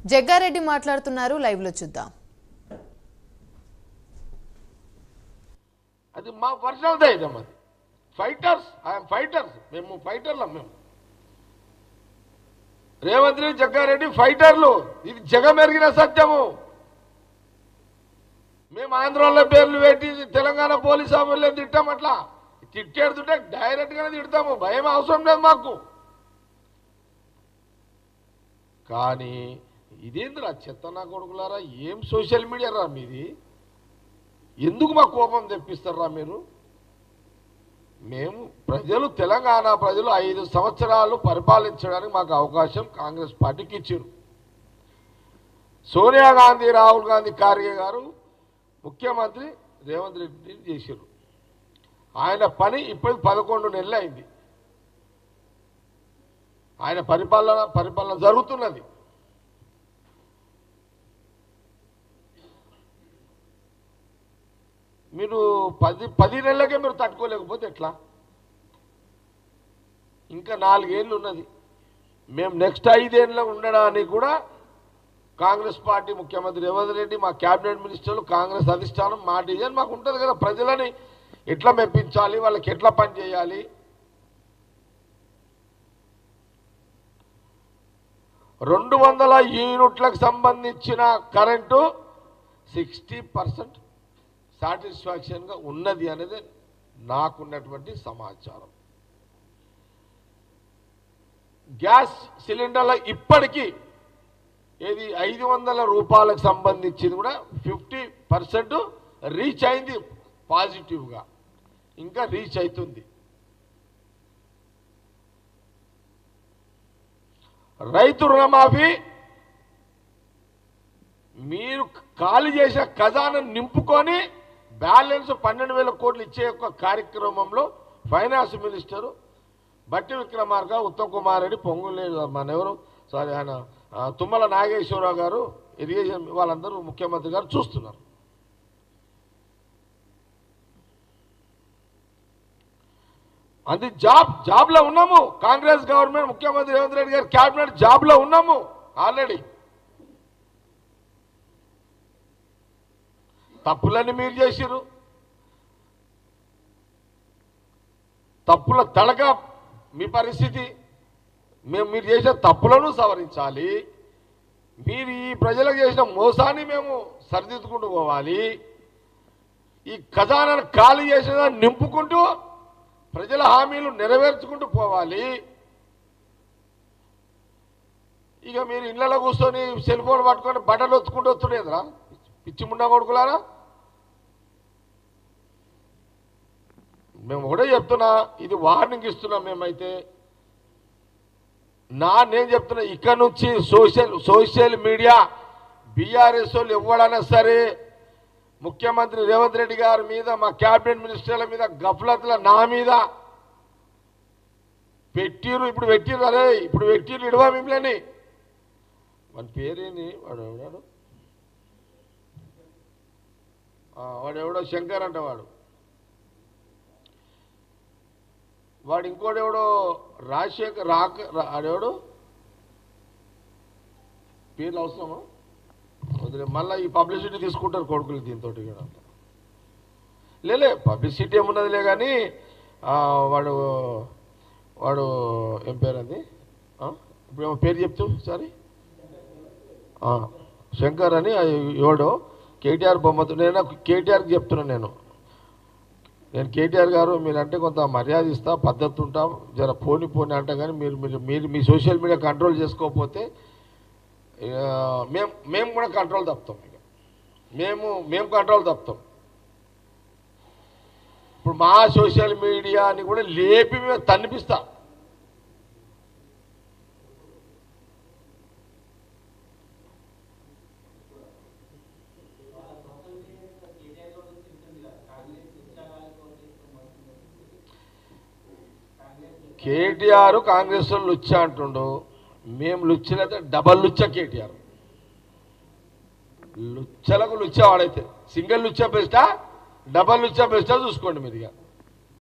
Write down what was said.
జగ్గారెడ్డి మాట్లాడుతున్నారు లైవ్ లో చూద్దాం అది మా పర్సనల్ ధైర్యం అది ఫైటర్స్ ఐఎమ్ ఫైటర్స్ మేము ఫైటర్లం మేము రేవంత్ రెడ్డి జగ్గారెడ్డి ఫైటర్లు ఇది జగమెరిగిన సత్యము మేము ఆంధ్రాలో పేర్లు పెట్టి తెలంగాణ పోలీస్ ఆఫీసులను తిట్టాం అట్లా తిట్టేడుతుంటే డైరెక్ట్గానే తిడతాము భయం అవసరం లేదు మాకు కానీ ఇదేందిరా చెత్త నా కొడుకులారా ఏం సోషల్ మీడియా రా మీది ఎందుకు మా కోపం తెప్పిస్తారా మీరు మేము ప్రజలు తెలంగాణ ప్రజలు ఐదు సంవత్సరాలు పరిపాలించడానికి మాకు అవకాశం కాంగ్రెస్ పార్టీకి ఇచ్చారు సోనియా గాంధీ రాహుల్ గాంధీ ఖార్గే గారు ముఖ్యమంత్రి రేవంత్ రెడ్డి చేశారు ఆయన పని ఇప్పుడు పదకొండు నెలలు అయింది ఆయన పరిపాలన పరిపాలన జరుగుతున్నది మీరు పది పది నెలలకే మీరు తట్టుకోలేకపోతే ఎట్లా ఇంకా నాలుగేళ్ళు ఉన్నది మేము నెక్స్ట్ ఐదేళ్ళు ఉండడానికి కూడా కాంగ్రెస్ పార్టీ ముఖ్యమంత్రి రేవంత్ రెడ్డి మా క్యాబినెట్ మినిస్టర్లు కాంగ్రెస్ అధిష్టానం మా డిజైన్ మాకు ఉంటుంది కదా ప్రజలని ఎట్లా మెప్పించాలి వాళ్ళకి ఎట్లా పని చేయాలి రెండు వందల యూనిట్లకు సంబంధించిన కరెంటు సిక్స్టీ పర్సెంట్ సాటిస్ఫాక్షన్గా ఉన్నది అనేది నాకున్నటువంటి సమాచారం గ్యాస్ సిలిండర్ల ఇప్పటికీ ఏది ఐదు వందల రూపాయలకు సంబంధించింది కూడా ఫిఫ్టీ పర్సెంట్ రీచ్ అయింది పాజిటివ్గా ఇంకా రీచ్ అవుతుంది రైతు రుణమాఫీ మీరు ఖాళీ చేసిన ఖజానా నింపుకొని బ్యాలెన్స్ పన్నెండు వేల కోట్లు ఇచ్చే ఒక కార్యక్రమంలో ఫైనాన్స్ మినిస్టరు బట్టి విక్రమార్క ఉత్తమ్ కుమార్ రెడ్డి పొంగులేడు మన ఎవరు సారీ ఆయన ఆ, తుమ్మల నాగేశ్వరరావు గారు ఇరిగేషన్ వాళ్ళందరూ ముఖ్యమంత్రి గారు చూస్తున్నారు అది జాబ్ జాబ్లో ఉన్నాము కాంగ్రెస్ గవర్నమెంట్ ముఖ్యమంత్రి రేవంత్ రెడ్డి గారు క్యాబినెట్ జాబ్లో ఉన్నాము ఆల్రెడీ తప్పులన్నీ మీరు చేసిరు తప్పుల తడక మీ పరిస్థితి మేము మీరు చేసిన తప్పులను సవరించాలి మీరు ఈ ప్రజలకు చేసిన మోసాన్ని మేము సరిదిద్దుకుంటూ పోవాలి ఈ ఖజానాను ఖాళీ చేసిన దాన్ని నింపుకుంటూ ప్రజల హామీలు నెరవేర్చుకుంటూ పోవాలి ఇక మీరు ఇళ్ళలో కూర్చొని సెల్ ఫోన్ పట్టుకొని బట్టలు ఒత్తుకుంటూ వస్తుండేదిరా పిచ్చి ముండా కొడుకులారా మేము ఒకటే చెప్తున్నా ఇది వార్నింగ్ ఇస్తున్నాం మేమైతే నా నేను చెప్తున్నా ఇక్కడ నుంచి సోషల్ సోషల్ మీడియా బీఆర్ఎస్ వాళ్ళు ఎవడైనా సరే ముఖ్యమంత్రి రేవంత్ రెడ్డి గారి మీద మా క్యాబినెట్ మినిస్టర్ల మీద గఫ్లత్ల నా మీద పెట్టిరు ఇప్పుడు పెట్టిరు అరే ఇప్పుడు పెట్టిరు ఇడవా మిమ్మల్ని మన పేరేంది వాడు ఎవడాడు ఆ, వాడు ఎవడో శంకర్ అంట వాడు వాడు ఇంకోటి ఎవడో రాజశేఖర్ రాక రా- వాడెవడు పేర్లు అవసరమా వదిలే మళ్ళీ ఈ పబ్లిసిటీ తీసుకుంటారు కొడుకులు దీంతో కూడా లేలే పబ్లిసిటీ ఏమున్నదిలే కానీ ఆ, వాడు వాడు ఏం పేరు అది ఆ? ఇప్పుడు ఏమో పేరు చెప్తూ సారీ ఆ, శంకర్ అని ఆ ఎవడో కేటీఆర్ బొమ్మతో నేను కేటీఆర్కి చెప్తున్నాను నేను నేను కేటీఆర్ గారు మీరంటే కొంత మర్యాద ఇస్తా పద్ధతి ఉంటాం జర పోని పోని అంట కానీ మీరు మీరు మీరు మీ సోషల్ మీడియా కంట్రోల్ చేసుకోకపోతే ఇక మేము మేము కూడా కంట్రోల్ తప్పుతాం ఇక మేము మేము కంట్రోల్ తప్పుతాం ఇప్పుడు మా సోషల్ మీడియాని కూడా లేపి మేము తన్నిపిస్తాం కేటీఆర్ కాంగ్రెస్ వాళ్ళు లుచ్చ అంటుండు మేము లుచ్చలైతే డబల్ లుచ్చ కేటీఆర్ లుచ్చలకు లుచ్చ వాడైతే సింగిల్ లుచ్చ బెస్టా డబల్ లుచ్చ బెస్టా చూసుకోండి మీరు ఇక